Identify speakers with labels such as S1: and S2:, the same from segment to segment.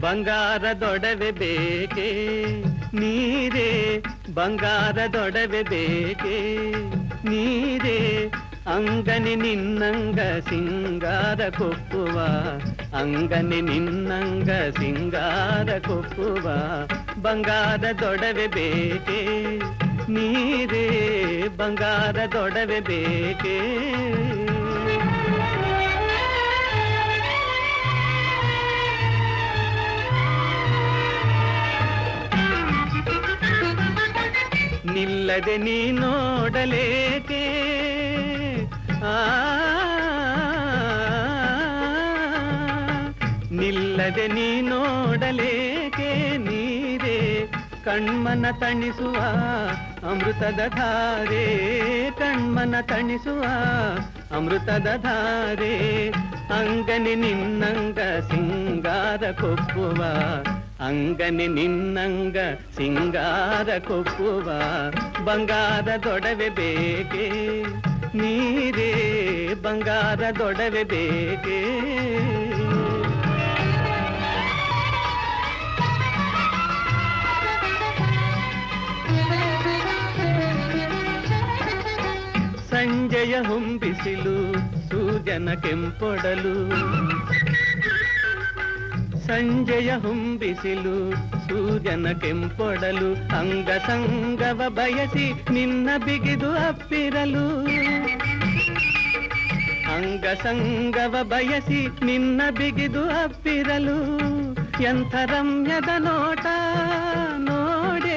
S1: ಬಂಗಾರದೊಡವೆ ಬೇಕೆ ನೀರೇ ಬಂಗಾರದೊಡವೆ ಬೇಕೆ ನೀರೇ ಅಂಗನಿ ನಿನ್ನಂಗ ಸಿಂಗಾರ ಕೊಪ್ಪುವ ಅಂಗನಿ ನಿನ್ನಂಗ ಸಿಂಗಾರ ಕೊಪ್ಪುವ ಬಂಗಾರದೊಡವೆ ಬೇಕೆ ನೀರೇ ಬಂಗಾರದೊಡವೆ ಬೇಕೆ ನಿಲ್ಲದೆ ನೀ ನೋಡಲೇಕೆ ಆ ನಿಲ್ಲದೆ ನೀ ನೋಡಲೇಕೆ ನೀರೇ ಕಣ್ಮನ ತಣಿಸುವ ಅಮೃತದ ಧಾರೆ ಕಣ್ಮನ ತಣಿಸುವ ಅಮೃತದ ಧಾರೆ ಅಂಗನಿ ನಿನ್ನಂಗ ಸಿಂಗಾರ ಕೊಪ್ಪುವ ಅಂಗನಿ ನಿನ್ನಂಗ ಸಿಂಗಾರ ಕೊಪ್ಪುವ ಬಂಗಾರದೊಡವೆ ಬೇಕೆ ನೀರೇ ಬಂಗಾರದೊಡವೆ ಬೇಕೆ ಸಂಜೆಯ ಹುಂಬಿಸಿಲು ಸೂರ್ಯನ ಕೆಂಪೊಡಲು ಸಂಜೆಯ ಹುಂಬಿಸಿಲು ಸೂರ್ಯನ ಕೆಂಪೊಡಲು ಅಂಗ ಸಂಗವ ಬಯಸಿ ನಿನ್ನ ಬಿಗಿದು ಅಪ್ಪಿರಲು ಅಂಗ ಸಂಗವ ಬಯಸಿ ನಿನ್ನ ಬಿಗಿದು ಅಪ್ಪಿರಲು ಎಂಥ ರಮ್ಯದ ನೋಟ ನೋಡೆ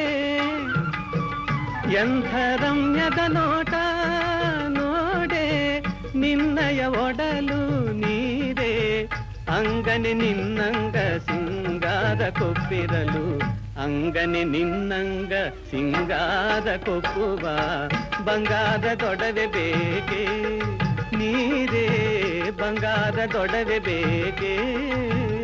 S1: ಎಂಥ ರಮ್ಯದ ನೋಟ ನೋಡೆ ನಿನ್ನಯ ಒಡಲು ನೀರೇ ಅಂಗನೆ ನಿನ್ನಂಗ ಸಿಂಗಾರ ಕೊಪ್ಪಿರಲು ಅಂಗನೆ ನಿನ್ನಂಗ ಸಿಂಗಾರ ಕೊಪ್ಪುವ ಬಂಗಾರದೊಡವೆ ಬೇಕೆ ನೀರೇ ಬಂಗಾರದೊಡವೆ ಬೇಕೆ